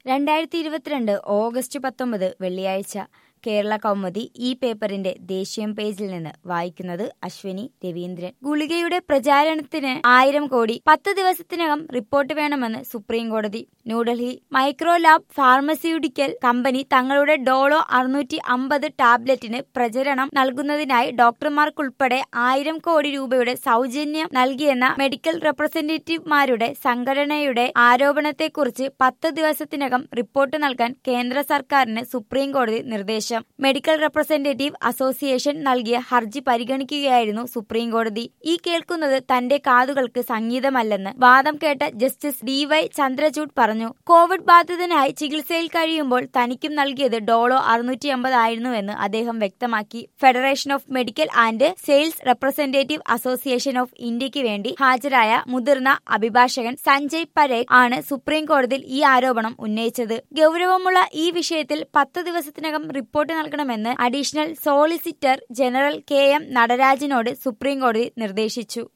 രണ്ടായിരത്തി ഇരുപത്തിരണ്ട് ഓഗസ്റ്റ് പത്തൊമ്പത് വെള്ളിയാഴ്ച കേരള കൗമുദി ഈ പേപ്പറിന്റെ ദേശീയം പേജിൽ നിന്ന് വായിക്കുന്നത് അശ്വിനി രവീന്ദ്രൻ ഗുളികയുടെ പ്രചാരണത്തിന് ആയിരം കോടി പത്ത് ദിവസത്തിനകം റിപ്പോർട്ട് വേണമെന്ന് സുപ്രീം കോടതി New Delhi Micro Lab pharmaceutical company തങ്ങളുടെ ഡോളോ അറുന്നൂറ്റി അമ്പത് ടാബ്ലറ്റിന് പ്രചരണം നൽകുന്നതിനായി ഡോക്ടർമാർക്കുൾപ്പെടെ ആയിരം കോടി രൂപയുടെ സൗജന്യം നൽകിയെന്ന മെഡിക്കൽ റെപ്രസെന്റേറ്റീവ്മാരുടെ സംഘടനയുടെ ആരോപണത്തെക്കുറിച്ച് പത്ത് ദിവസത്തിനകം റിപ്പോർട്ട് നൽകാൻ കേന്ദ്ര സർക്കാരിന് സുപ്രീം കോടതി നിർദ്ദേശം മെഡിക്കൽ റെപ്രസെന്റേറ്റീവ് അസോസിയേഷൻ നൽകിയ ഹർജി പരിഗണിക്കുകയായിരുന്നു സുപ്രീം കോടതി ഈ കേൾക്കുന്നത് തന്റെ കാതുകൾക്ക് സംഗീതമല്ലെന്ന് വാദം കേട്ട ജസ്റ്റിസ് ഡി വൈ ചന്ദ്രചൂഡ് പറഞ്ഞു കോവിഡ് ബാധിതനായി ചികിത്സയിൽ കഴിയുമ്പോൾ തനിക്കും നൽകിയത് ഡോളോ അറുന്നൂറ്റി അമ്പത് ആയിരുന്നുവെന്ന് അദ്ദേഹം വ്യക്തമാക്കി federation of medical and sales representative association of ഇന്ത്യക്ക് വേണ്ടി ഹാജരായ മുതിർന്ന അഭിഭാഷകൻ സഞ്ജയ് പരേഖ് ആണ് സുപ്രീം കോടതിയിൽ ഈ ആരോപണം ഉന്നയിച്ചത് ഗൗരവമുള്ള ഈ വിഷയത്തിൽ പത്ത് ദിവസത്തിനകം റിപ്പോർട്ട് നൽകണമെന്ന് additional solicitor general K M നടരാജനോട് സുപ്രീം കോടതി നിർദ്ദേശിച്ചു